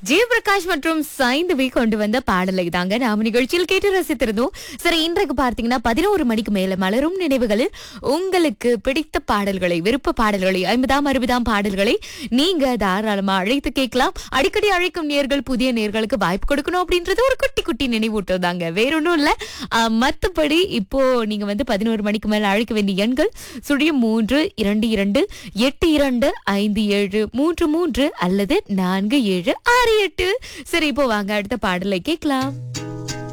ஜெயபிரகாஷ் மற்றும் சைந்தவி கொண்டு வந்த பாடலை தாங்க நாம நிகழ்ச்சியில் கேட்டு ரசித்திருந்தோம் சரி இன்றைக்கு பார்த்தீங்கன்னா பதினோரு மணிக்கு மேல மலரும் நினைவுகளில் உங்களுக்கு பிடித்த பாடல்களை விருப்ப பாடல்களை ஐம்பதாம் அறுபதாம் பாடல்களை நீங்க தாராளமா அழைத்து கேட்கலாம் அடிக்கடி அழைக்கும் நேர்கள் புதிய நேர்களுக்கு வாய்ப்பு கொடுக்கணும் அப்படின்றது ஒரு குட்டி குட்டி நினைவூட்டம் தாங்க வேற ஒன்றும் இல்ல ஆஹ், மத்தபடி இப்போ நீங்க வந்து பதினோரு மணிக்கு மேல அழைக்க வேண்டிய எண்கள் சுழியம் மூன்று இரண்டு இரண்டு எட்டு இரண்டு ஐந்து ஏழு மூன்று மூன்று அல்லது நான்கு ஏழு ஆறு எட்டு சரி இப்போ வாங்க அடுத்த பாடலை கேட்கலாம்